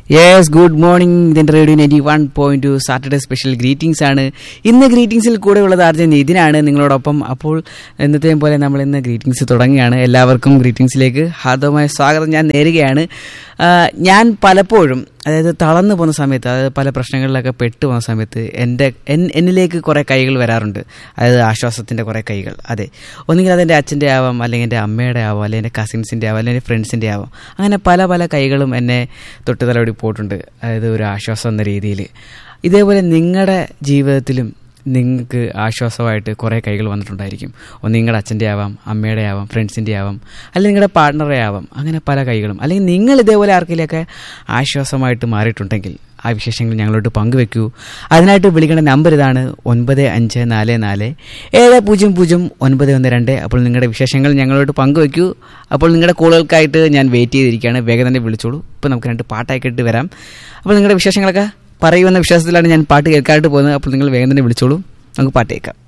yes good morning ഇതിന്റെ radio ninety one point two Saturday special greetings ആണ് ഇന്ന് ഗ്രീറ്റിംഗ്സിൽ കൂടെ ഉള്ളത് ആർജൻ ഇതിനാണ് നിങ്ങളോടൊപ്പം അപ്പോൾ എന്നത്തെയും പോലെ നമ്മൾ ഇന്ന് ഗ്രീറ്റിംഗ്സ് തുടങ്ങുകയാണ് എല്ലാവർക്കും ഗ്രീറ്റിംഗ്സിലേക്ക് ഹാർദവമായ സ്വാഗതം ഞാൻ നേരുകയാണ് ആ, ഞാൻ പലപ്പോഴും അതായത് തളർന്നു പോകുന്ന സമയത്ത് അതായത് പല പ്രശ്നങ്ങളിലൊക്കെ പെട്ടു പോകുന്ന സമയത്ത് എൻ്റെ എൻ- എന്നിലേക്ക് കുറേ കൈകൾ വരാറുണ്ട് അതായത് ആശ്വാസത്തിൻ്റെ കുറേ കൈകൾ അതെ ഒന്നുകിൽ അതെൻ്റെ അച്ഛൻ്റെ ആവാം അല്ലെങ്കിൽ എൻ്റെ അമ്മയുടെ ആവാം അല്ലെങ്കിൽ എൻ്റെ കസിൻസിൻ്റെ ആവാം അല്ലെങ്കിൽ ഫ്രണ്ട്സിൻ്റെ ആവാം അങ്ങനെ പല പല കൈകളും എന്നെ തൊട്ട് തലോടി പോയിട്ടുണ്ട് അതായത് ഒരു ആശ്വാസം എന്ന രീതിയിൽ ഇതേപോലെ നിങ്ങളുടെ ജീവിതത്തിലും നിങ്ങൾക്ക് ആശ്വാസമായിട്ട് കുറേ കൈകൾ വന്നിട്ടുണ്ടായിരിക്കും ഒന്ന് നിങ്ങളുടെ അച്ഛൻ്റെ ആവാം അമ്മയുടെ ആവാം ഫ്രണ്ട്സിൻ്റെ ആവാം അല്ലെങ്കിൽ നിങ്ങളുടെ പാർട്ട്ണറെ ആവാം അങ്ങനെ പല കൈകളും അല്ലെങ്കിൽ നിങ്ങൾ ഇതേപോലെ ആർക്കെങ്കിലുമൊക്കെ ആശ്വാസമായിട്ട് മാറിയിട്ടുണ്ടെങ്കിൽ ആ വിശേഷങ്ങൾ ഞങ്ങളോട് പങ്കുവെക്കൂ അതിനായിട്ട് വിളിക്കേണ്ട നമ്പർ ഇതാണ് ഒൻപത് അഞ്ച് നാല് നാല് ഏഴ് പൂജ്യം പൂജ്യം ഒൻപത് ഒന്ന് രണ്ട് അപ്പോൾ നിങ്ങളുടെ വിശേഷങ്ങൾ ഞങ്ങളോട് പങ്കുവെക്കൂ അപ്പോൾ നിങ്ങളുടെ കോളുകൾക്കായിട്ട് ഞാൻ വെയിറ്റ് ചെയ്തിരിക്കുകയാണ് വേഗം തന്നെ വിളിച്ചോളൂ ഇപ്പോൾ നമുക്ക് രണ്ട് പാട്ടായി കേട്ട് വരാം അപ്പോൾ നിങ്ങളുടെ വിശേഷങ്ങളൊക്കെ പറയുമെന്ന വിശ്വാസത്തിലാണ് ഞാൻ പാട്ട് കേൾക്കാനായിട്ട് പോകുന്നത് അപ്പോൾ നിങ്ങൾ വേഗം തന്നെ വിളിച്ചോളൂ നമുക്ക് പാട്ട് കേൾക്കാം